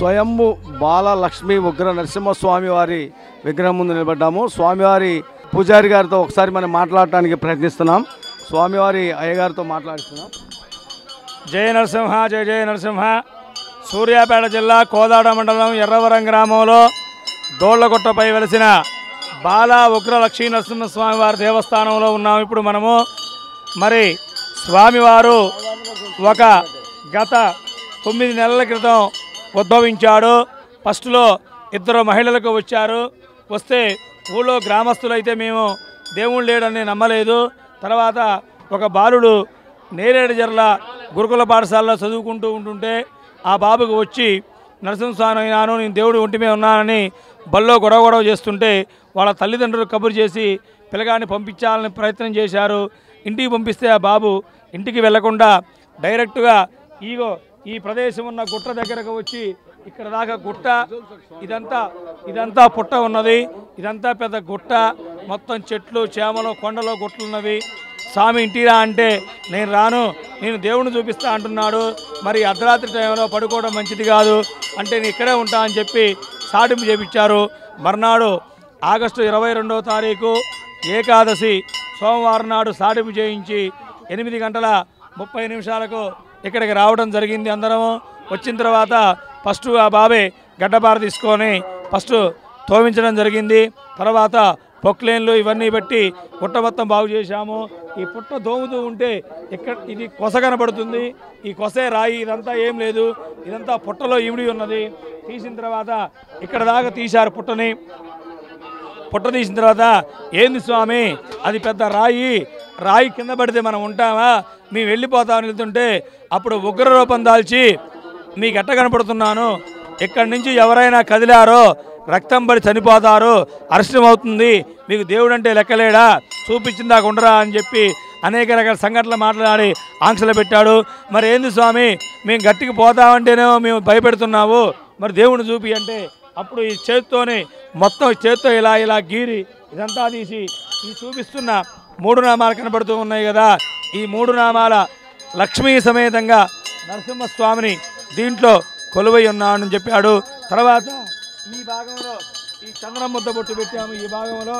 స్వయంభు బాల లక్ష్మీ ఉగ్ర నరసింహస్వామి వారి విగ్రహం ముందు నిలబడ్డాము స్వామివారి పూజారి గారితో ఒకసారి మనం మాట్లాడటానికి ప్రయత్నిస్తున్నాం స్వామివారి అయ్యగారితో మాట్లాడుతున్నాం జయ నరసింహ జయ జయ నరసింహ సూర్యాపేట జిల్లా కోదాడ మండలం ఎర్రవరం గ్రామంలో దోళ్లగుట్టపై వెలిసిన బాలా ఉగ్ర లక్ష్మీ నరసింహస్వామి వారి దేవస్థానంలో ఉన్నాం ఇప్పుడు మనము మరి స్వామివారు ఒక గత తొమ్మిది నెలల క్రితం ఉద్భవించాడు ఫస్ట్లో ఇద్దరు మహిళలకు వచ్చారు వస్తే ఊళ్ళో గ్రామస్తులైతే మేము దేవుడు లేడని నమ్మలేదు తర్వాత ఒక బాలుడు నేరేడు జర్ల గురుకుల పాఠశాలలో చదువుకుంటూ ఉంటుంటే ఆ బాబుకు వచ్చి నరసింహస్వామి అయినాను నేను దేవుడి ఒంటి మీద ఉన్నానని బల్లో గొడవ గొడవ చేస్తుంటే వాళ్ళ తల్లిదండ్రులు కబురు చేసి పిల్లగాడిని పంపించాలని ప్రయత్నం చేశారు ఇంటికి పంపిస్తే ఆ బాబు ఇంటికి వెళ్లకుండా డైరెక్ట్గా ఈగో ఈ ప్రదేశం ఉన్న గుట్ట దగ్గరకు వచ్చి ఇక్కడ దాకా గుట్ట ఇదంతా ఇదంతా పుట్ట ఉన్నది ఇదంతా పెద్ద గుట్ట మొత్తం చెట్లు చేమలు కొండలు గుట్టలు ఉన్నవి స్వామి ఇంటిరా అంటే నేను రాను నేను దేవుడిని చూపిస్తా అంటున్నాడు మరి అర్ధరాత్రి టైంలో పడుకోవడం మంచిది కాదు అంటే నేను ఇక్కడే ఉంటా అని చెప్పి సాటింపు చేపించారు మర్నాడు ఆగస్టు ఇరవై రెండవ తారీఖు ఏకాదశి సోమవారం నాడు సాటింపు చేయించి ఎనిమిది గంటల ముప్పై నిమిషాలకు ఇక్కడికి రావడం జరిగింది అందరము వచ్చిన తర్వాత ఫస్ట్ ఆ బాబే గడ్డపార తీసుకొని ఫస్ట్ తోమించడం జరిగింది తర్వాత పొక్లేన్లు ఇవన్నీ పెట్టి పుట్ట మొత్తం బాగు చేశాము ఈ పుట్ట దోముతూ ఉంటే ఇక్కడ ఇది కొస కనబడుతుంది ఈ కొసే రాయి ఇదంతా ఏం లేదు ఇదంతా పుట్టలో ఇమిడి ఉన్నది తీసిన తర్వాత ఇక్కడ దాకా తీశారు పుట్టని పుట్ట తీసిన తర్వాత ఏంది స్వామి అది పెద్ద రాయి రాయి కింద పడితే మనం ఉంటామా మేము వెళ్ళిపోతామని వెళ్తుంటే అప్పుడు ఉగ్ర రూపం దాల్చి మీకు ఎట్ట కనపడుతున్నాను ఇక్కడి నుంచి ఎవరైనా కదిలారో రక్తం పడి చనిపోతారు అరెస్టం అవుతుంది మీకు దేవుడు అంటే లెక్కలేడా చూపించిన దాకా ఉండరా అని చెప్పి అనేక రకాల సంఘటనలు మాట్లాడి ఆంక్షలు పెట్టాడు మరి ఏంది స్వామి మేము గట్టికి పోతామంటేనేమో మేము భయపెడుతున్నావు మరి దేవుడిని చూపి అంటే అప్పుడు ఈ చేత్తోనే మొత్తం ఈ చేత్తో ఇలా ఇలా గీరి ఇదంతా తీసి ఈ చూపిస్తున్న మూడు నామాలు కనబడుతూ ఉన్నాయి కదా ఈ మూడు నామాల లక్ష్మీ సమేతంగా నరసింహస్వామిని దీంట్లో కొలువై ఉన్నానని చెప్పాడు తర్వాత ఈ భాగంలో ఈ చంద్రం ముద్ద బొట్టు పెట్టాము ఈ భాగంలో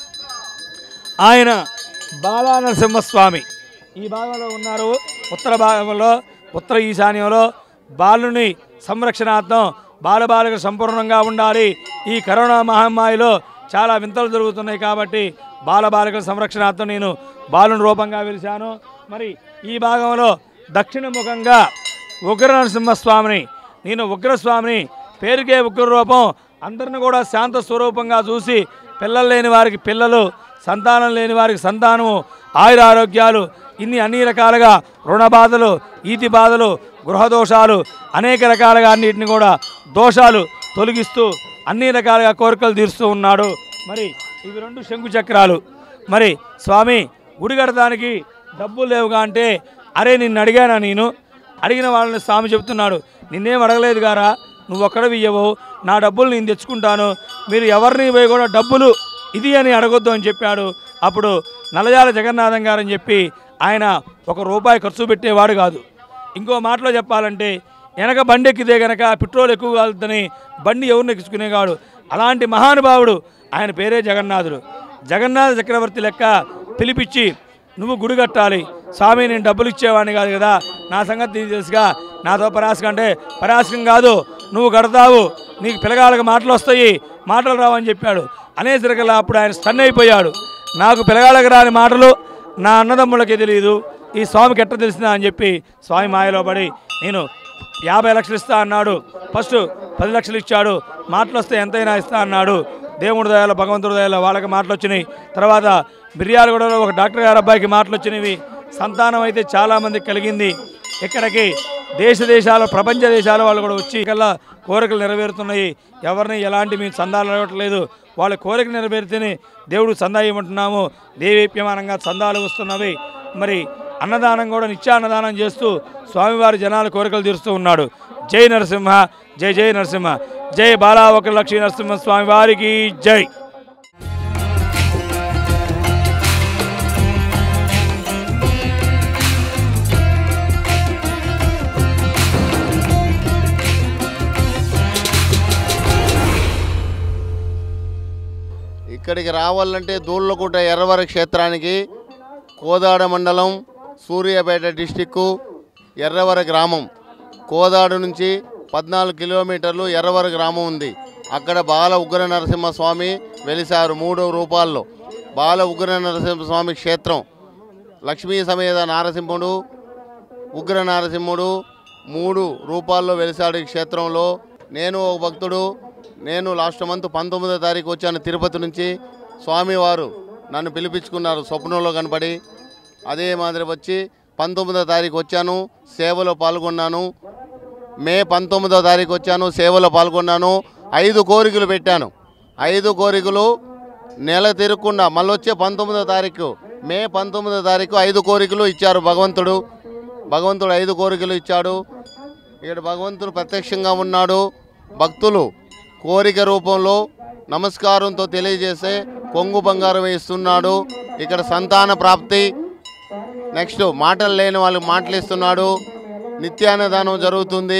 ఆయన బాలా నరసింహస్వామి ఈ భాగంలో ఉన్నారు ఉత్తర భాగంలో ఉత్తర ఈశాన్యంలో బాలుని సంరక్షణార్థం బాలబాలిక సంపూర్ణంగా ఉండాలి ఈ కరోనా మహమ్మారిలో చాలా వింతలు జరుగుతున్నాయి కాబట్టి బాలబాలికల సంరక్షణార్థం నేను బాలుని రూపంగా వెలిశాను మరి ఈ భాగంలో దక్షిణ ముఖంగా ఉగ్ర నరసింహస్వామిని నేను ఉగ్రస్వామిని పేరుకే ఉగ్ర రూపం అందరిని కూడా శాంత స్వరూపంగా చూసి పిల్లలు లేని వారికి పిల్లలు సంతానం లేని వారికి సంతానము ఆయుర ఆరోగ్యాలు ఇన్ని అన్ని రకాలుగా రుణ బాధలు ఈతి బాధలు గృహ దోషాలు అనేక రకాలుగా అన్నిటిని కూడా దోషాలు తొలగిస్తూ అన్ని రకాలుగా కోరికలు తీరుస్తూ ఉన్నాడు మరి ఇవి రెండు శంకు చక్రాలు మరి స్వామి గుడి కడటానికి డబ్బులు లేవుగా అంటే అరే నిన్ను అడిగానా నేను అడిగిన వాళ్ళని స్వామి చెప్తున్నాడు నిన్నేం అడగలేదు గారా నువ్వు ఒక్కడవి ఇయ్యవు నా డబ్బులు నేను తెచ్చుకుంటాను మీరు ఎవరిని పోయి కూడా డబ్బులు ఇది అని అడగొద్దు అని చెప్పాడు అప్పుడు నలజాల జగన్నాథం గారు అని చెప్పి ఆయన ఒక రూపాయి ఖర్చు పెట్టేవాడు కాదు ఇంకో మాటలో చెప్పాలంటే వెనక బండి ఎక్కితే గనక పెట్రోల్ ఎక్కువ కాలుతుందని బండి ఎవరిని ఎక్కించుకునేవాడు అలాంటి మహానుభావుడు ఆయన పేరే జగన్నాథుడు జగన్నాథ చక్రవర్తి లెక్క పిలిపించి నువ్వు గుడి కట్టాలి స్వామి నేను డబ్బులు ఇచ్చేవాడిని కాదు కదా నా సంగతి నీకు తెలుసుగా నాతో పరాశకం అంటే పరాశకం కాదు నువ్వు కడతావు నీకు పిల్లగాళ్ళకి మాటలు వస్తాయి మాటలు రావని చెప్పాడు అనేసరికల్లా అప్పుడు ఆయన స్టన్ అయిపోయాడు నాకు పిల్లగాళ్ళకి రాని మాటలు నా అన్నదమ్ములకి తెలియదు ఈ స్వామికి ఎట్ట తెలిసిందా అని చెప్పి స్వామి మాయలో పడి నేను యాభై లక్షలు ఇస్తా అన్నాడు ఫస్ట్ పది లక్షలు ఇచ్చాడు మాటలు వస్తే ఎంతైనా ఇస్తా అన్నాడు దేవుడి దయాల భగవంతుడి దయాల వాళ్ళకి మాటలు వచ్చినాయి తర్వాత మిర్యాలగూడలో ఒక డాక్టర్ గారి అబ్బాయికి మాటలు వచ్చినవి సంతానం అయితే చాలామందికి కలిగింది ఇక్కడికి దేశ దేశాల ప్రపంచ దేశాల వాళ్ళు కూడా వచ్చి కల్లా కోరికలు నెరవేరుతున్నాయి ఎవరిని ఎలాంటి మేము చందాలు అడగట్లేదు వాళ్ళ కోరిక నెరవేరితేనే దేవుడు చందా ఇవ్వమంటున్నాము దేవీప్యమానంగా చందాలు వస్తున్నవి మరి అన్నదానం కూడా నిత్యాన్నదానం చేస్తూ స్వామివారి జనాల కోరికలు తీరుస్తూ ఉన్నాడు జై నరసింహ జై జై నరసింహ జై బాలా ఒక లక్ష్మీ నరసింహ స్వామి వారికి జై ఇక్కడికి రావాలంటే దూళ్ళగుట్ట ఎర్రవర క్షేత్రానికి కోదాడ మండలం సూర్యాపేట డిస్టిక్కు ఎర్రవర గ్రామం కోదాడ నుంచి పద్నాలుగు కిలోమీటర్లు ఎర్రవర గ్రామం ఉంది అక్కడ బాల ఉగ్ర నరసింహస్వామి వెలిశారు మూడు రూపాల్లో బాల ఉగ్ర నరసింహస్వామి క్షేత్రం లక్ష్మీ సమేత నారసింహుడు ఉగ్ర నారసింహుడు మూడు రూపాల్లో వెలిసాడు ఈ క్షేత్రంలో నేను ఒక భక్తుడు నేను లాస్ట్ మంత్ పంతొమ్మిదో తారీఖు వచ్చాను తిరుపతి నుంచి స్వామివారు నన్ను పిలిపించుకున్నారు స్వప్నంలో కనపడి అదే మాదిరి వచ్చి పంతొమ్మిదో తారీఖు వచ్చాను సేవలో పాల్గొన్నాను మే పంతొమ్మిదో తారీఖు వచ్చాను సేవలో పాల్గొన్నాను ఐదు కోరికలు పెట్టాను ఐదు కోరికలు నెల తిరగకుండా మళ్ళీ వచ్చే పంతొమ్మిదో తారీఖు మే పంతొమ్మిదో తారీఖు ఐదు కోరికలు ఇచ్చారు భగవంతుడు భగవంతుడు ఐదు కోరికలు ఇచ్చాడు ఇక్కడ భగవంతుడు ప్రత్యక్షంగా ఉన్నాడు భక్తులు కోరిక రూపంలో నమస్కారంతో తెలియజేసే కొంగు బంగారం ఇస్తున్నాడు ఇక్కడ సంతాన ప్రాప్తి నెక్స్ట్ మాటలు లేని వాళ్ళకి మాటలు ఇస్తున్నాడు నిత్యాన్నదానం జరుగుతుంది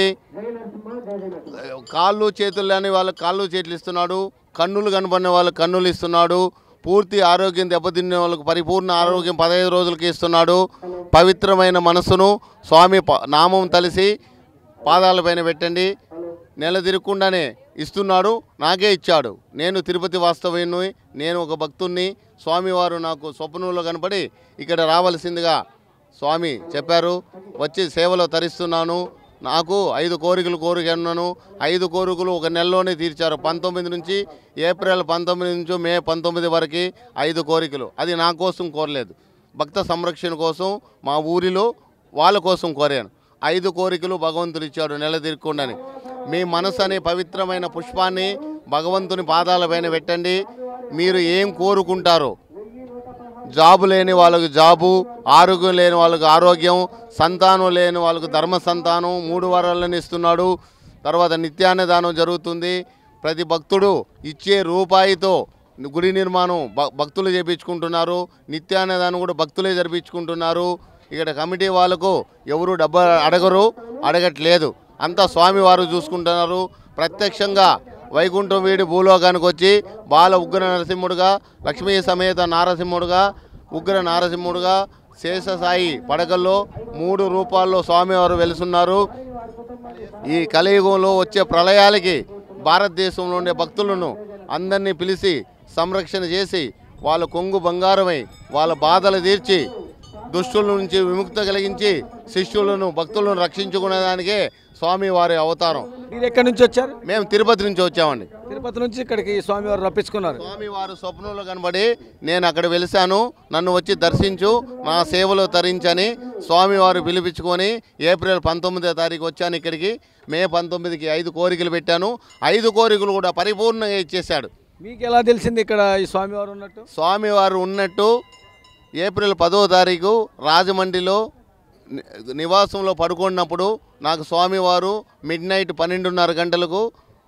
కాళ్ళు చేతులు లేని వాళ్ళకి కాళ్ళు చేతులు ఇస్తున్నాడు కన్నులు కనబడిన వాళ్ళకి కన్నులు ఇస్తున్నాడు పూర్తి ఆరోగ్యం దెబ్బతిన్న వాళ్ళకి పరిపూర్ణ ఆరోగ్యం పదహైదు రోజులకి ఇస్తున్నాడు పవిత్రమైన మనసును స్వామి ప- నామం తలిసి పాదాలపైన పెట్టండి నెల తిరగకుండానే ఇస్తున్నాడు నాకే ఇచ్చాడు నేను తిరుపతి వాస్తవ్యుని నేను ఒక భక్తుణ్ణి స్వామివారు నాకు స్వప్నంలో కనపడి ఇక్కడ రావలసిందిగా స్వామి చెప్పారు వచ్చి సేవలో తరిస్తున్నాను నాకు ఐదు కోరికలు కోరికన్నాను ఐదు కోరికలు ఒక నెలలోనే తీర్చారు పంతొమ్మిది నుంచి ఏప్రిల్ పంతొమ్మిది నుంచి మే పంతొమ్మిది వరకు ఐదు కోరికలు అది నా కోసం కోరలేదు భక్త సంరక్షణ కోసం మా ఊరిలో వాళ్ళ కోసం కోరాను ఐదు కోరికలు భగవంతుడు ఇచ్చాడు నెల తిరగకుండాని మీ మనసు అనే పవిత్రమైన పుష్పాన్ని భగవంతుని పాదాలపైన పెట్టండి మీరు ఏం కోరుకుంటారో జాబు లేని వాళ్ళకు జాబు ఆరోగ్యం లేని వాళ్ళకు ఆరోగ్యం సంతానం లేని వాళ్ళకు ధర్మ సంతానం మూడు వరాలను ఇస్తున్నాడు తర్వాత నిత్యాన్నదానం జరుగుతుంది ప్రతి భక్తుడు ఇచ్చే రూపాయితో గుడి నిర్మాణం భ- భక్తులు చేపించుకుంటున్నారు నిత్యాన్నదానం కూడా భక్తులే జరిపించుకుంటున్నారు ఇక్కడ కమిటీ వాళ్ళకు ఎవరు డబ్బు అడగరు అడగట్లేదు అంతా స్వామివారు చూసుకుంటున్నారు ప్రత్యక్షంగా వైకుంఠం వీడి భూలోకానికి వచ్చి బాల ఉగ్ర నరసింహుడుగా లక్ష్మీ సమేత నారసింహుడుగా ఉగ్ర నారసింహుడుగా శేషసాయి పడకల్లో మూడు రూపాల్లో స్వామివారు వెలుసున్నారు ఈ కలియుగంలో వచ్చే ప్రళయాలకి భారతదేశంలో ఉండే భక్తులను అందరినీ పిలిచి సంరక్షణ చేసి వాళ్ళ కొంగు బంగారమై వాళ్ళ బాధలు తీర్చి దుష్టుల నుంచి విముక్త కలిగించి శిష్యులను భక్తులను రక్షించుకునేదానికే స్వామి వారి అవతారం మీరు ఎక్కడి నుంచి వచ్చారు మేము తిరుపతి నుంచి వచ్చామండి తిరుపతి నుంచి ఇక్కడికి స్వామివారు రప్పించుకున్నారు స్వామి వారు స్వప్నంలో కనబడి నేను అక్కడ వెలిశాను నన్ను వచ్చి దర్శించు నా సేవలో తరించని స్వామివారు పిలిపించుకొని ఏప్రిల్ పంతొమ్మిదో తారీఖు వచ్చాను ఇక్కడికి మే పంతొమ్మిదికి ఐదు కోరికలు పెట్టాను ఐదు కోరికలు కూడా పరిపూర్ణంగా ఇచ్చేశాడు మీకు ఎలా తెలిసింది ఇక్కడ ఈ స్వామివారు ఉన్నట్టు స్వామివారు ఉన్నట్టు ఏప్రిల్ పదో తారీఖు రాజమండ్రిలో ని- నివాసంలో పడుకున్నప్పుడు నాకు స్వామివారు మిడ్ నైట్ పన్నెండున్నర గంటలకు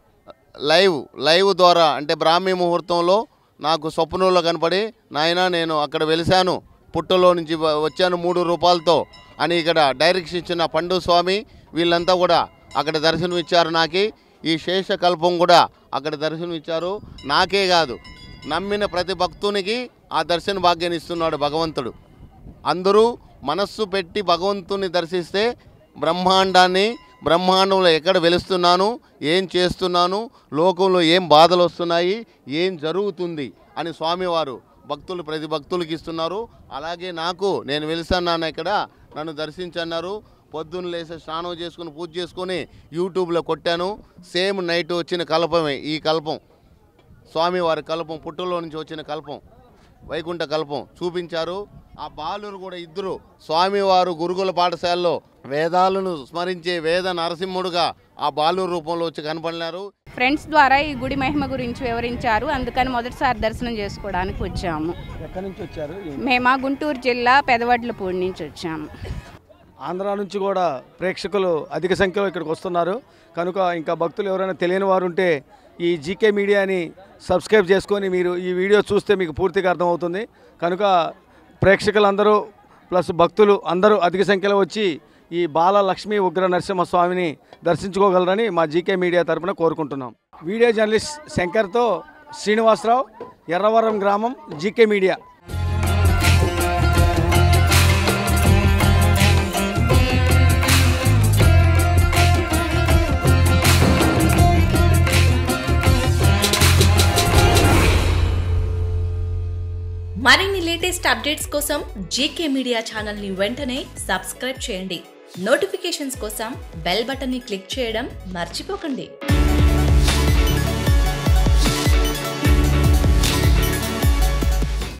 లైవ్ లైవ్ ద్వారా అంటే బ్రాహ్మీ ముహూర్తంలో నాకు స్వప్నంలో కనపడి నాయన నేను అక్కడ వెలిశాను పుట్టలో నుంచి వ- వచ్చాను మూడు రూపాయలతో అని ఇక్కడ డైరెక్షన్ ఇచ్చిన పండు స్వామి వీళ్ళంతా కూడా అక్కడ దర్శనం ఇచ్చారు నాకి ఈ శేషకల్పం కూడా అక్కడ దర్శనం ఇచ్చారు నాకే కాదు నమ్మిన ప్రతి భక్తునికి ఆ దర్శన భాగ్యాన్ని ఇస్తున్నాడు భగవంతుడు అందరూ మనస్సు పెట్టి భగవంతుని దర్శిస్తే బ్రహ్మాండాన్ని బ్రహ్మాండంలో ఎక్కడ వెలుస్తున్నాను ఏం చేస్తున్నాను లోకంలో ఏం బాధలు వస్తున్నాయి ఏం జరుగుతుంది అని స్వామివారు భక్తులు ప్రతి భక్తులకి ఇస్తున్నారు అలాగే నాకు నేను వెలుస్తున్నాను ఇక్కడ నన్ను దర్శించన్నారు పొద్దున్న లేసి స్నానం చేసుకుని పూజ చేసుకొని యూట్యూబ్లో కొట్టాను సేమ్ నైట్ వచ్చిన కల్పమే ఈ కల్పం స్వామివారి కల్పం పుట్టులో నుంచి వచ్చిన కల్పం వైకుంఠ కల్పం చూపించారు ఆ బాలురు కూడా ఇద్దరు స్వామివారు గురుకుల పాఠశాలలో వేదాలను స్మరించే వేద నరసింహుడుగా ఆ బాలురు రూపంలో వచ్చి కనపడినారు ఫ్రెండ్స్ ద్వారా ఈ గుడి మహిమ గురించి వివరించారు అందుకని మొదటిసారి దర్శనం చేసుకోవడానికి వచ్చాము ఎక్కడి నుంచి వచ్చారు మేము గుంటూరు జిల్లా పెదవడ్లపూడి నుంచి వచ్చాము ఆంధ్ర నుంచి కూడా ప్రేక్షకులు అధిక సంఖ్యలో ఇక్కడికి వస్తున్నారు కనుక ఇంకా భక్తులు ఎవరైనా తెలియని వారు ఉంటే ఈ జీకే మీడియాని సబ్స్క్రైబ్ చేసుకొని మీరు ఈ వీడియో చూస్తే మీకు పూర్తిగా అర్థమవుతుంది కనుక ప్రేక్షకులందరూ ప్లస్ భక్తులు అందరూ అధిక సంఖ్యలో వచ్చి ఈ బాల లక్ష్మీ ఉగ్ర నరసింహస్వామిని దర్శించుకోగలరని మా జీకే మీడియా తరపున కోరుకుంటున్నాం వీడియో జర్నలిస్ట్ శంకర్తో శ్రీనివాసరావు ఎర్రవరం గ్రామం జీకే మీడియా మరిన్ని లేటెస్ట్ అప్డేట్స్ కోసం జీకే మీడియా ఛానల్ని వెంటనే సబ్స్క్రైబ్ చేయండి నోటిఫికేషన్స్ కోసం బెల్ బటన్ని క్లిక్ చేయడం మర్చిపోకండి